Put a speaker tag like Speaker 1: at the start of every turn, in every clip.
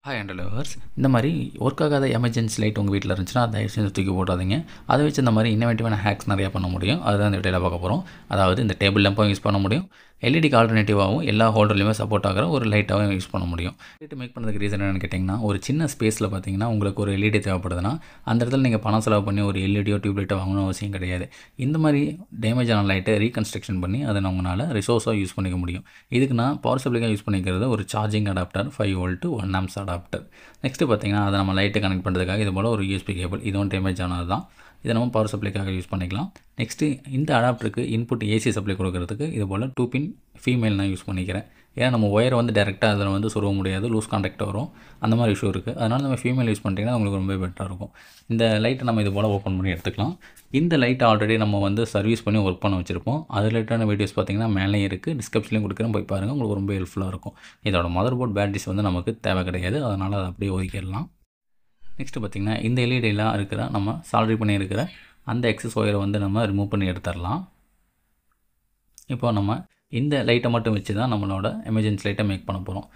Speaker 1: hi and lovers இந்த மாதிரி work ஆகாத எமர்ஜென்சி லைட் உங்கள் வீட்டில் இருந்துச்சுன்னா அதை தயவு செஞ்சு தூக்கி போடாதீங்க அதை வச்சு இந்த மாதிரி இன்னோவேட்டிவான ஹேக்ஸ் நிறையா பண்ண முடியும் அதுதான் இந்த வீடியோவில் பார்க்க போகிறோம் அதாவது இந்த டேபிள் லேம்பும் யூஸ் பண்ண முடியும் எல்இடிக்கு ஆல்டர்னேட்டிவாகவும் எல்லா ஹோல்டர்லையுமே சப்போர்ட் ஆகிற ஒரு லைட்டாகவும் யூஸ் பண்ண முடியும் லைட் மேக் பண்ணுறதுக்கு ரீசன் என்னென்னு கேட்டிங்கன்னா ஒரு சின்ன ஸ்பேஸில் பார்த்தீங்கன்னா உங்களுக்கு ஒரு எல்இடி தேவைப்படுதுன்னா அந்த இடத்துல நீங்கள் பணம் செலவு பண்ணி ஒரு எல்இடியோ டியூப்லைட்டோ வாங்கணும் அவசியம் கிடையாது இந்த மாதிரி டேமேஜ் ஆன லைட்டை ரீகன்ஸ்ட்ரக்ஷன் பண்ணி அதை உங்களால் ரிசோர்ஸாக யூஸ் பண்ணிக்க முடியும் இதுக்கு நான் பவர் சப்ளிக்காக யூஸ் பண்ணிக்கிறது ஒரு charging adapter five volt one amps adapter next பார்த்தீங்கன்னா அதை நம்ம லைட்டை கனெக்ட் பண்ணுறதுக்காக இது போல் ஒரு யூஎஸ்பி கேபிள் இதுவும் டேமேஜ் ஆனது தான் இதை நம்ம பவர் சப்ளைக்காக யூஸ் பண்ணிக்கலாம் நெக்ஸ்ட்டு இந்த அடாப்டருக்கு இன்புட் ஏசி சப்ளை கொடுக்கறதுக்கு இது போல் டூ பின் ஃபீமேல் நான் யூஸ் பண்ணிக்கிறேன் ஏன்னா நம்ம ஒயரை வந்து டேரெக்டாக அதில் வந்து சொருக முடியாது லூஸ் கான்டாக்ட் வரும் அந்த மாதிரி இஷ்யூ இருக்குது அதனால் நம்ம ஃபீமேல் யூஸ் பண்ணிட்டீங்கன்னா உங்களுக்கு ரொம்ப பெட்டராக இருக்கும் இந்த லைட்டை நம்ம இது போல் ஓப்பன் பண்ணி எடுத்துக்கலாம் இந்த லைட்டை ஆல்ரெடி நம்ம வந்து சர்வீஸ் பண்ணி ஒர்க் பண்ண வச்சுருப்போம் அது ரிலேட்டடான வீடியோஸ் பார்த்தீங்கன்னா மேலே இருக்குது டிஸ்கிரிப்ஷன்லையும் கொடுக்குறேன் போய் பாருங்கள் உங்களுக்கு ரொம்ப ஹெல்ப்ஃபுல்லாக இருக்கும் இதோட மதர் போர்ட் பேட்டரிஸ் வந்து நமக்கு தேவை கிடையாது அதனால் அதை அப்படியே ஒதுக்கிடலாம் நெக்ஸ்ட்டு பார்த்திங்கன்னா இந்த எல்இடிலாம் இருக்கிற நம்ம சால்ரி பண்ணியிருக்கிற அந்த எக்ஸஸ் ஒயரை வந்து நம்ம ரிமூவ் பண்ணி எடுத்துடலாம் இப்போ நம்ம இந்த லைட்டை மட்டும் வச்சு தான் நம்மளோட எமர்ஜென்சி லைட்டை மேக் பண்ண போகிறோம்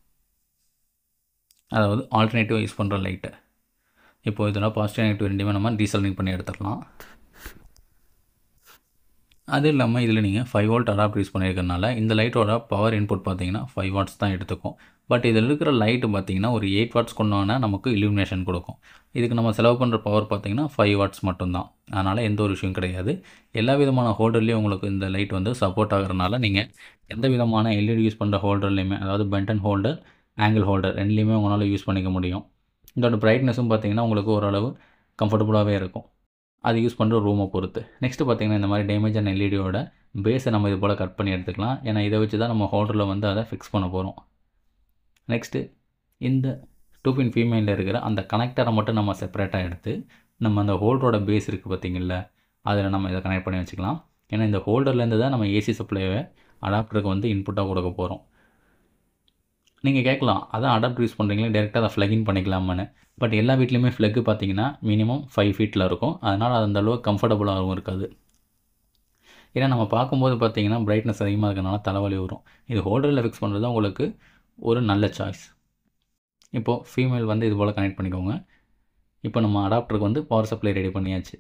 Speaker 1: அதாவது ஆல்டர்னேட்டிவ் யூஸ் பண்ணுற லைட்டு இப்போ இதோட பாசிட்டிவ் நெகட்டிவ் ரெண்டுமே நம்ம டீசல்னிங் பண்ணி எடுத்துடலாம் அது இல்லாமல் இதில் நீங்கள் ஃபைவ் வோல்ட் அடாப்டர் யூஸ் பண்ணியிருக்கறனால இந்த லைட்டோட பவர் இன்புட் பார்த்தீங்கன்னா ஃபைவ் வாட்ஸ் தான் எடுத்துக்கும் பட் இதில் இருக்கிற லைட்டு பார்த்தீங்கன்னா ஒரு எயிட் வாட்ஸ் கொண்டான நமக்கு இலுமினேஷன் கொடுக்கும் இதுக்கு நம்ம செலவு பண்ணுற பவர் பார்த்தீங்கன்னா ஃபைவ் வாட்ஸ் மட்டும்தான் அதனால் எந்த ஒரு விஷயம் கிடையாது எல்லா விதமான ஹோல்டர்லேயும் உங்களுக்கு இந்த லைட் வந்து சப்போர்ட் ஆகிறனால நீங்கள் எந்த விதமான எல்இடி யூஸ் பண்ணுற ஹோல்டர்லேயுமே அதாவது பென்டன் ஹோல்டர் ஆங்கிள் ஹோல்டர் ரெண்டுலேயுமே உங்களால் யூஸ் பண்ணிக்க முடியும் இதோட பிரைட்னஸும் பார்த்தீங்கன்னா உங்களுக்கு ஓரளவு கம்ஃபர்டபுளாகவே இருக்கும் அது யூஸ் பண்ணுற ரூமை பொறுத்து நெக்ஸ்ட்டு பார்த்திங்கன்னா இந்த மாதிரி டேமேஜான எல்இடியோட பேஸை நம்ம இது போல் கட் பண்ணி எடுத்துக்கலாம் ஏன்னா இதை வச்சு தான் நம்ம ஹோல்டரில் வந்து அதை ஃபிக்ஸ் பண்ண போகிறோம் நெக்ஸ்ட்டு இந்த டூ பின் ஃபீமேலில் இருக்கிற அந்த கனெக்டரை மட்டும் நம்ம செப்பரேட்டாக எடுத்து நம்ம அந்த ஹோல்டரோட பேஸ் இருக்குது பார்த்திங்கல்ல அதில் நம்ம இதை கனெக்ட் பண்ணி வச்சுக்கலாம் ஏன்னா இந்த ஹோல்டர்லேருந்து தான் நம்ம ஏசி சப்ளைவை அடாப்டருக்கு வந்து இன்புட்டாக கொடுக்க போகிறோம் நீங்கள் கேட்கலாம் அதான் அடாப்டர் யூஸ் பண்ணுறீங்களே டேரெக்டாக அதை ஃப்ளகின் பண்ணிக்கலாமான்னு பட் எல்லா வீட்லேயுமே ஃப்ளக்கு பார்த்தீங்கன்னா மினிமம் ஃபைவ் ஃபீட்டில் இருக்கும் அதனால் அது அந்த அளவுக்கு கம்ஃபர்டபுளாகவும் இருக்காது ஏன்னா நம்ம பார்க்கும்போது பார்த்தீங்கன்னா பிரைட்னஸ் அதிகமாக இருக்கனால தலைவலி வரும் இது ஹோல்டரில் ஃபிக்ஸ் பண்ணுறது தான் உங்களுக்கு ஒரு நல்ல சாய்ஸ் இப்போது ஃபீமேல் வந்து இது போல் கனெக்ட் பண்ணிக்கோங்க இப்போ நம்ம அடாப்டருக்கு வந்து பவர் சப்ளை ரெடி பண்ணியாச்சு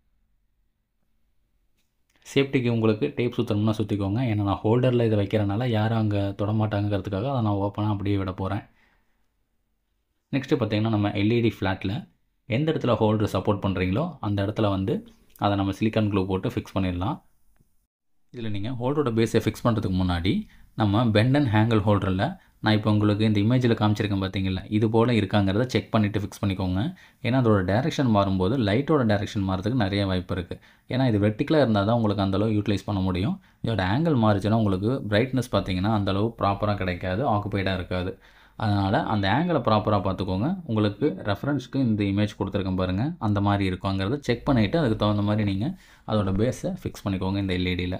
Speaker 1: சேஃப்டிக்கு உங்களுக்கு டேப் சுற்றணும்னா சுற்றிக்கோங்க ஏன்னா நான் ஹோல்டரில் இதை வைக்கிறனால யாரும் அங்கே தொடமாட்டாங்கிறதுக்காக அதை நான் ஓப்பனாக அப்படியே விட போகிறேன் நெக்ஸ்ட்டு பார்த்திங்கன்னா நம்ம எல்இடி ஃப்ளாட்டில் எந்த இடத்துல ஹோல்டர் சப்போர்ட் பண்ணுறீங்களோ அந்த இடத்துல வந்து அதை நம்ம சிலிக்கான் க்ளூ போட்டு ஃபிக்ஸ் பண்ணிடலாம் இதில் நீங்கள் ஹோல்டரோட பேஸை ஃபிக்ஸ் பண்ணுறதுக்கு முன்னாடி நம்ம பெண்டன் ஹேங்கிள் ஹோல்டரில் நான் இப்போ உங்களுக்கு இந்த இமேஜில் காமிச்சிருக்கேன் பார்த்தீங்களா இது போல் இருக்காங்கிறத செக் பண்ணிவிட்டு ஃபிக்ஸ் பண்ணிக்கோங்க ஏன்னா அதோட டேரெக்ஷன் மாறும்போது லைட்டோட டேரெக்ஷன் மாறதுக்கு நிறைய வாய்ப்பு இருக்குது ஏன்னா இது வெர்டிக்கலாக இருந்தால் தான் உங்களுக்கு அந்தளவு யூட்டிலைஸ் பண்ண முடியும் இதோட ஆங்கிள் மாறிச்சுன்னா உங்களுக்கு பிரைட்னஸ் பார்த்தீங்கன்னா அந்தளவு ப்ராப்பராக கிடைக்காது ஆக்குபைடாக இருக்காது அதனால் அந்த ஆங்கிளை ப்ராப்பராக பார்த்துக்கோங்க உங்களுக்கு ரெஃபரன்ஸ்க்கு இந்த இமேஜ் கொடுத்துருக்கேன் பாருங்கள் அந்த மாதிரி இருக்குங்கிறத செக் பண்ணிவிட்டு அதுக்கு தகுந்த மாதிரி நீங்கள் அதோட பேஸை ஃபிக்ஸ் பண்ணிக்கோங்க இந்த எல்இடியில்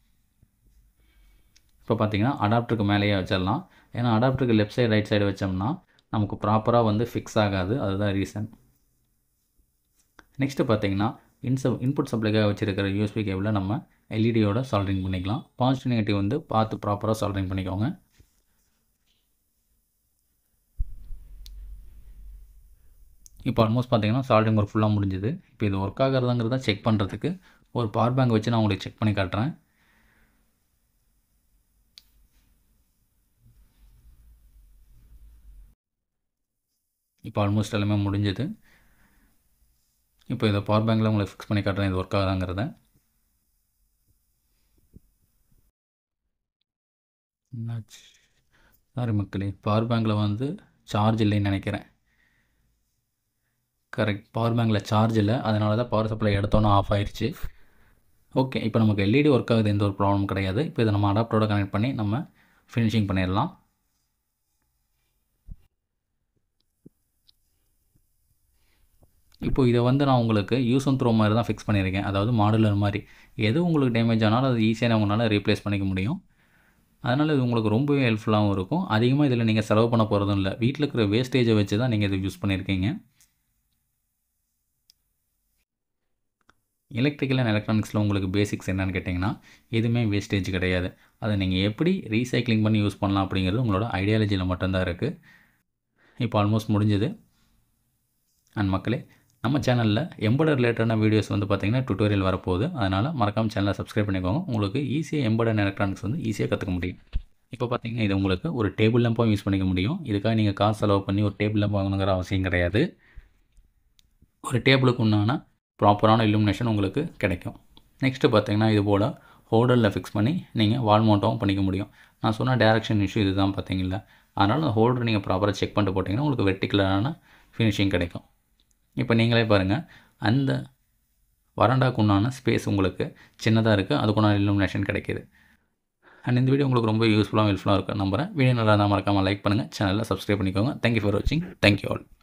Speaker 1: இப்போ பார்த்தீங்கன்னா அடாப்டருக்கு மேலேயே வச்சிடலாம் ஏன்னா அடாப்டருக்கு லெஃப்ட் சைடு ரைட் சைடு வச்சோம்னா நமக்கு ப்ராப்பராக வந்து ஃபிக்ஸ் ஆகாது அதுதான் ரீசன் நெக்ஸ்ட்டு பார்த்தீங்கன்னா இன்ச இன்புட் சப்ளைக்காக வச்சுருக்கிற யூஎஸ்பி கேபிளில் நம்ம எல்இடியோட சால்ட்ரிங் பண்ணிக்கலாம் பாசிட்டிவ் நெகட்டிவ் வந்து பார்த்து ப்ராப்பராக சால்ட்ரிங் பண்ணிக்கோங்க இப்போ ஆல்மோஸ்ட் பார்த்தீங்கன்னா சால்டிங் ஒர்க் ஃபுல்லாக முடிஞ்சுது இப்போ இது ஒர்க் ஆகிறதாங்கிறத செக் பண்ணுறதுக்கு ஒரு பவர் பேங்க் வச்சு நான் உங்களுக்கு செக் பண்ணி காட்டுறேன் இப்போ ஆல்மோஸ்ட் எல்லாமே முடிஞ்சது இப்போ இதை பவர் பேங்கில் உங்களுக்கு ஃபிக்ஸ் பண்ணி காட்டுறேன் இது ஒர்க் ஆகுதாங்கிறத சாரி மக்களே பவர் பேங்கில் வந்து சார்ஜ் இல்லைன்னு நினைக்கிறேன் கரெக்ட் பவர் பேங்கில் சார்ஜ் இல்லை அதனால தான் பவர் சப்ளை எடுத்தோன்னே ஆஃப் ஆயிடுச்சு ஓகே இப்போ நமக்கு எல்இடி ஒர்க் ஆகுது எந்த ஒரு ப்ராப்ளம் கிடையாது இப்போ இதை நம்ம அடாப்டரோட கனெக்ட் பண்ணி நம்ம ஃபினிஷிங் பண்ணிடலாம் இப்போ இதை வந்து நான் உங்களுக்கு யூஸ் அண்ட் த்ரோ மாதிரி தான் ஃபிக்ஸ் பண்ணியிருக்கேன் அதாவது மாடுலர் மாதிரி எது உங்களுக்கு டேமேஜ் ஆனாலும் அது ஈஸியாக உங்களால் ரீப்ளேஸ் பண்ணிக்க முடியும் அதனால் இது உங்களுக்கு ரொம்பவே ஹெல்ப்ஃபுல்லாகவும் இருக்கும் அதிகமாக இதில் நீங்கள் செலவு பண்ண போகிறதும் இல்லை வீட்டில் இருக்கிற வேஸ்டேஜை வச்சு தான் நீங்கள் இதை யூஸ் பண்ணியிருக்கீங்க எலக்ட்ரிக்கல் அண்ட் எலக்ட்ரானிக்ஸில் உங்களுக்கு பேசிக்ஸ் என்னென்னு கேட்டிங்கன்னா எதுவுமே வேஸ்டேஜ் கிடையாது அதை நீங்கள் எப்படி ரீசைக்ளிங் பண்ணி யூஸ் பண்ணலாம் அப்படிங்கிறது உங்களோட ஐடியாலஜியில் மட்டும்தான் இருக்குது இப்போ ஆல்மோஸ்ட் முடிஞ்சது அண்ட் மக்களே நம்ம சேனலில் எம்பர்டர் ரிலேட்டடான வீடியோஸ் வந்து பார்த்திங்கன்னா டுட்டோரியல் வரப்போகுது அதனால் மறக்காமல் சேனலை சப்ஸ்கிரைப் பண்ணிக்கோங்க உங்களுக்கு ஈஸியாக எம்பர்டர் எலக்ட்ரானிக்ஸ் வந்து ஈஸியாக கற்றுக்க முடியும் இப்போ பார்த்தீங்கன்னா இது உங்களுக்கு ஒரு டேபிள் லேம்பாக யூஸ் பண்ணிக்க முடியும் இதுக்காக நீங்கள் காசு செலவு பண்ணி ஒரு டேபிள் லேம்ப் வாங்கணுங்கிற அவசியம் கிடையாது ஒரு டேபிளுக்கு உண்டான ப்ராப்பரான illumination உங்களுக்கு கிடைக்கும் நெக்ஸ்ட்டு பார்த்தீங்கன்னா இது போல் ஹோல்டரில் ஃபிக்ஸ் பண்ணி நீங்கள் வால் மவுண்ட்டாகவும் பண்ணிக்க முடியும் நான் சொன்ன டேரக்ஷன் இஷ்யூ இதுதான் பார்த்தீங்களா அதனால் அந்த ஹோல்டர் நீங்கள் ப்ராப்பராக செக் பண்ணிட்டு போட்டிங்கன்னா உங்களுக்கு வெர்டிகுலரான ஃபினிஷிங் கிடைக்கும் இப்போ நீங்களே பாருங்கள் அந்த வராண்டாக்கு உண்டான ஸ்பேஸ் உங்களுக்கு சின்னதாக இருக்குது அதுக்குண்டான illumination கிடைக்கிது அண்ட் இந்த வீடியோ உங்களுக்கு ரொம்ப யூஸ்ஃபுல்லாக ஹெல்ப்ஃபுல்லாக இருக்கும் நம்புறேன் வீடியோ நல்லா இருந்தால் மறக்காமல் லைக் பண்ணுங்கள் சேனலில் சப்ஸ்கிரைப் பண்ணிக்கோங்க தேங்க்யூ ஃபார் வாட்சிங் தேங்க்யூ ஆல்